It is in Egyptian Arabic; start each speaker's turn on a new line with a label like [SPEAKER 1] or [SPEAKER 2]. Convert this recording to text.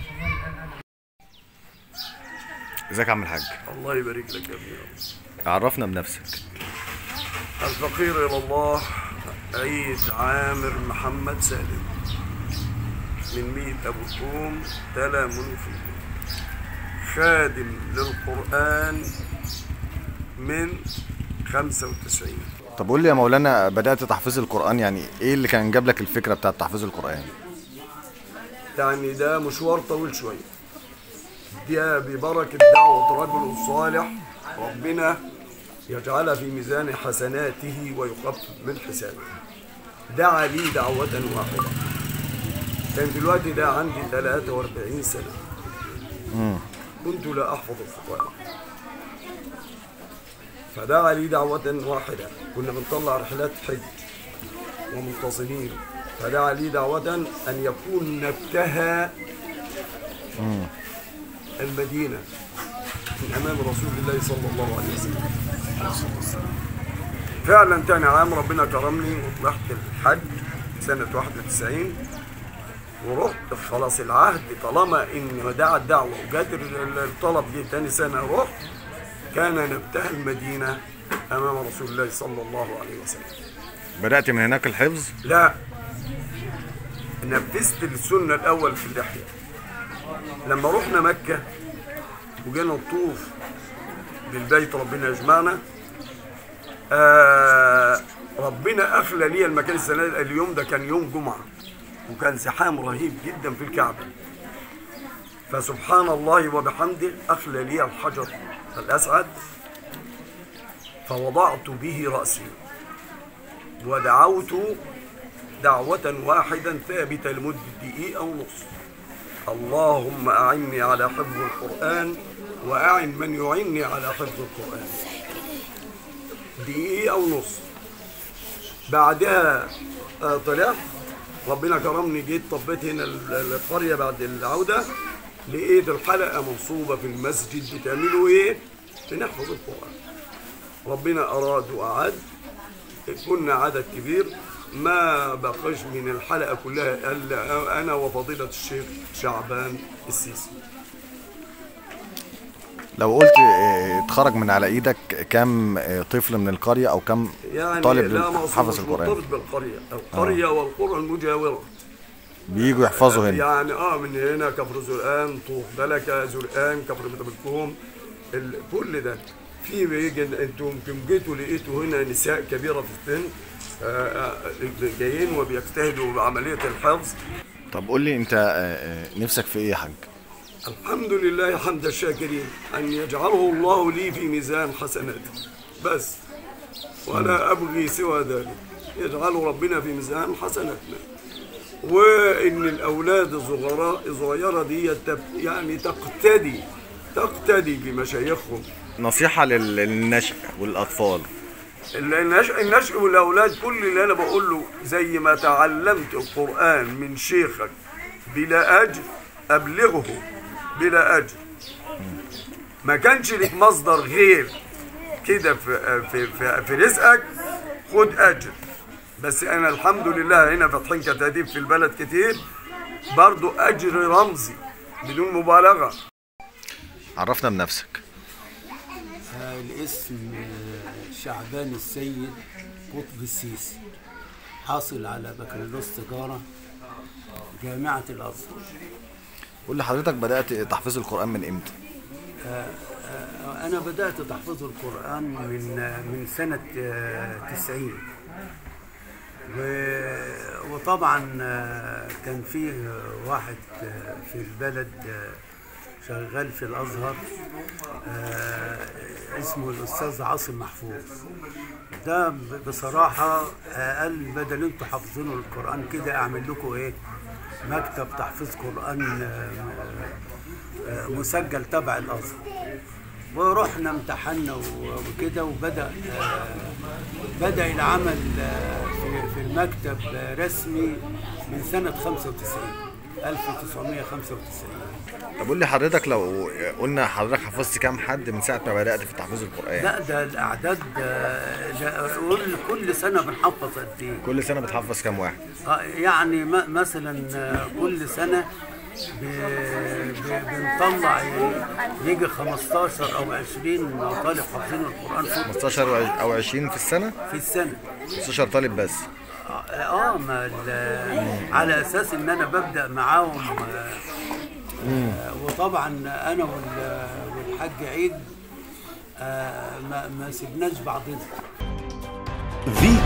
[SPEAKER 1] ازيك يا عم الحاج
[SPEAKER 2] الله يبارك لك يا ابني
[SPEAKER 1] عرفنا بنفسك
[SPEAKER 2] الفقير الى الله عيد عامر محمد سالم من ميت ابو الكوم تلا منفي خادم للقران من 95
[SPEAKER 1] طب قول لي يا مولانا بدأت تحفيظ القرآن يعني ايه اللي كان جاب لك الفكرة بتاعت تحفيظ القرآن
[SPEAKER 2] يعني ده مشوار طويل شويه ده ببركه دعوه رجل صالح ربنا يجعلها في ميزان حسناته ويخفف من حسابه دعا لي دعوة واحدة كان دلوقتي ده عندي 43 سنة كنت لا أحفظ القرآن فدعا لي دعوة واحدة كنا بنطلع رحلات حج ومنتصرين فدعا لي دعوة أن يكون نبتها المدينة من أمام رسول الله صلى الله عليه وسلم فعلا تاني عام ربنا كرمني وطلعت الحج سنة 91 ورحت خلاص العهد طالما ان دعا الدعوه وجات الطلب جه تاني سنه رحت كان نبتها المدينه امام رسول الله صلى الله عليه وسلم
[SPEAKER 1] بدأت من هناك الحفظ
[SPEAKER 2] لا نفذت السنه الاول في اللحيه لما رحنا مكه وجينا نطوف بالبيت ربنا يجمعنا آه ربنا اخلى لي المكان السنه اليوم ده كان يوم جمعه وكان زحام رهيب جدا في الكعبه فسبحان الله وبحمده اخلى لي الحجر الاسعد فوضعت به راسي ودعوت دعوة واحدة ثابتة لمدة دقيقة ونص اللهم أعني على حفظ القرآن وأعن من يعني على حفظ القرآن دقيقة ونص بعدها آه، طلعت ربنا كرمني جيت طبيت هنا ال- القرية بعد العودة لقيت الحلقة منصوبة في المسجد بتعملوا ايه؟ بنحفظ القرآن ربنا أراد وأعد كنا عدد كبير ما بقاش من الحلقة كلها إلا أنا وفضيلة الشيخ شعبان السيسي
[SPEAKER 1] لو قلت اه، اتخرج من على ايدك كام اه، طفل من القرية او كام
[SPEAKER 2] يعني
[SPEAKER 1] طالب
[SPEAKER 2] لا مقصود
[SPEAKER 1] حفظ
[SPEAKER 2] مش
[SPEAKER 1] القرآن
[SPEAKER 2] مرتبط بالقرية القرية والقرى المجاورة
[SPEAKER 1] بييجوا يحفظوا هنا
[SPEAKER 2] يعني اه من هنا كفر زرقان طوخ دلكة زرقان كفر متبلكوم ال- كل ده في بيجي انتوا يمكن جيتوا لقيتوا هنا نساء كبيره في السن آه، آه، جايين وبيجتهدوا بعمليه الحفظ
[SPEAKER 1] طب قول لي انت اه، اه، نفسك في ايه يا حاج
[SPEAKER 2] الحمد لله حمد الشاكرين ان يجعله الله لي في ميزان حسناتي بس ولا ابغي سوى ذلك يجعله ربنا في ميزان حسناتنا وان الاولاد الصغراء الصغيره دي تب- يعني تقتدي تقتدي بمشايخهم
[SPEAKER 1] نصيحة لل- للنشء والاطفال
[SPEAKER 2] النشء النشء والاولاد كل اللي انا بقول له زي ما تعلمت القران من شيخك بلا اجر ابلغه بلا اجر ما كانش لك مصدر غير كده في في في, في رزقك خد اجر بس انا الحمد لله هنا فاتحين كتاتيب في البلد كتير برضو اجر رمزي بدون مبالغه
[SPEAKER 1] عرفنا بنفسك
[SPEAKER 3] آه، الاسم آه، شعبان السيد قطب السيسي حاصل على بكالوريوس تجارة جامعة الأزهر
[SPEAKER 1] قول لي حضرتك بدأت تحفيظ القرآن من امتى
[SPEAKER 3] آه، أنا بدأت تحفظ القرآن من آه، من سنة آه، 90 و- وطبعا آه، كان فيه آه، واحد آه، في البلد آه، شغال في الازهر آه، اسمه الاستاذ عاصم محفوظ ده ب- بصراحه آه، قال بدل انتوا حافظين القران كده اعمل لكم ايه مكتب تحفيظ قران آه، آه، مسجل تبع الازهر ورحنا امتحنا و- وكده وبدا آه، بدا العمل آه، في- في المكتب آه، رسمي من سنه 95 1995
[SPEAKER 1] طب قول لي حضرتك لو قلنا حضرتك حفظت كام حد من ساعة ما بدأت في تحفيظ القرآن
[SPEAKER 3] لا ده الاعداد آه، ده قول كل سنه بنحفظ قد ايه
[SPEAKER 1] كل سنة بتحفظ كام واحد
[SPEAKER 3] آه، يعني م- مثلا آه، كل سنه ب- ب- بنطلع ي- يجي 15 او 20 طالب حافظين القران في
[SPEAKER 1] 15 وع- او 20 في السنه
[SPEAKER 3] في السنه
[SPEAKER 1] 15 طالب بس
[SPEAKER 3] اه ما ال- على اساس ان انا ببدا معاهم آه، آه، وطبعا انا وال- والحاج عيد آه، ما ما سيبناش بعضنا
[SPEAKER 4] فيتو